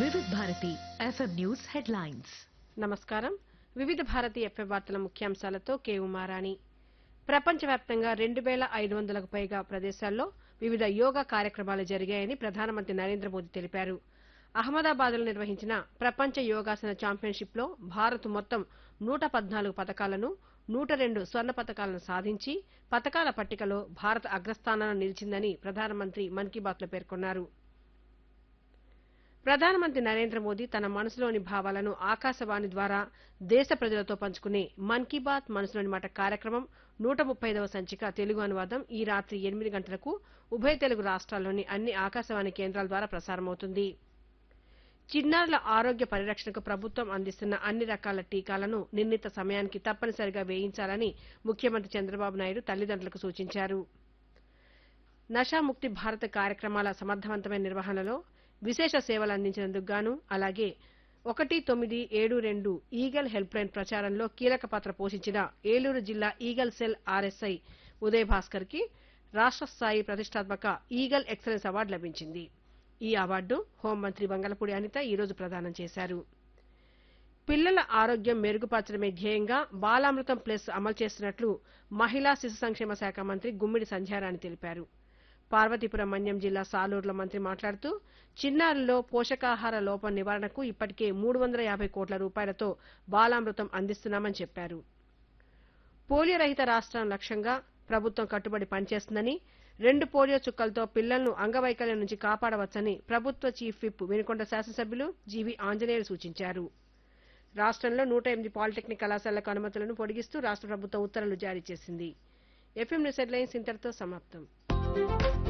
వివిధ Bharati FM news headlines నమస్కారం వివిధ భారతి ఎఫ్ఎం వార్తల ముఖ్యాంశాలతో కే ఉమారాణి ప్రపంచవ్యాప్తంగా రెండు వేల ఐదు వందలకు పైగా ప్రదేశాల్లో వివిధ యోగా కార్యక్రమాలు జరిగాయని ప్రధానమంత్రి నరేంద్ర మోదీ తెలిపారు అహ్మదాబాద్లో నిర్వహించిన ప్రపంచ యోగాసన ఛాంపియన్షిప్లో భారత్ మొత్తం నూట పద్నాలుగు పథకాలను నూట రెండు స్వర్ణ పథకాలను సాధించి పథకాల పట్టికలో భారత్ అగ్రస్థానాన్ని నిలిచిందని ప్రధానమంత్రి మన్ కీ బాత్లో పేర్కొన్నారు ప్రధానమంత్రి నరేంద్ర మోదీ తన మనసులోని భావాలను ఆకాశవాణి ద్వారా దేశ ప్రజలతో పంచుకునే మన్ కీ బాత్ మనసులోని మాట కార్యక్రమం నూట ముప్పైదవ సంచిక తెలుగు అనువాదం ఈ రాత్రి ఎనిమిది గంటలకు ఉభయ తెలుగు రాష్ట్రాల్లోని అన్ని ఆకాశవాణి కేంద్రాల ద్వారా ప్రసారమవుతుంది చిన్నారుల ఆరోగ్య పరిరక్షణకు ప్రభుత్వం అందిస్తున్న అన్ని రకాల టీకాలను నిర్ణీత సమయానికి తప్పనిసరిగా వేయించాలని ముఖ్యమంత్రి చంద్రబాబు నాయుడు తల్లిదండ్రులకు సూచించారు నషాముక్తి భారత్ కార్యక్రమాల సమర్థవంతమైన నిర్వహణలో విశేష సేవలు అందించినందుకు గాను అలాగే ఒకటి తొమ్మిది ఏడు రెండు ఈగల్ హెల్ప్ లైన్ ప్రచారంలో కీలక పాత్ర పోషించిన ఏలూరు జిల్లా eagle cell RSI Uday Bhaskar కి రాష్ట్ర స్థాయి ప్రతిష్టాత్మక ఈగల్ ఎక్సలెన్స్ అవార్డు లభించింది ఈ అవార్డు హోంమంత్రి వంగలపూడి అనిత ఈ రోజు ప్రదానం చేశారు పిల్లల ఆరోగ్యం మెరుగుపరచడమే ధ్యేయంగా బాలామృతం ప్లస్ అమలు చేస్తున్నట్లు మహిళా శిశు సంక్షేమ శాఖ మంత్రి గుమ్మిడి సంధ్యారాణి తెలిపారు పార్వతీపురం మన్యం జిల్లా సాలూరులో మంత్రి మాట్లాడుతూ చిన్నారుల్లో పోషకాహార లోపం నివారణకు ఇప్పటికే మూడు వందల యాభై కోట్ల రూపాయలతో బాలామృతం అందిస్తున్నామని చెప్పారు పోలియో రహిత రాష్ట్రం లక్ష్యంగా ప్రభుత్వం కట్టుబడి పనిచేస్తుందని రెండు పోలియో చుక్కలతో పిల్లలను అంగవైకల్యం నుంచి కాపాడవచ్చని ప్రభుత్వ చీఫ్ విప్ వినుకొండ శాసనసభ్యులు జీవి ఆంజనేయులు సూచించారు రాష్ట్రంలో నూట ఎనిమిది పాలిటెక్నిక్ కళాశాలకు అనుమతులను పొడిగిస్తూ రాష్ట్ర ప్రభుత్వం ఉత్తర్వులు జారీ చేసింది ఎఫ్ఎం న్యూస్ హెడ్లైన్స్ ఇంతటితో సమాప్తం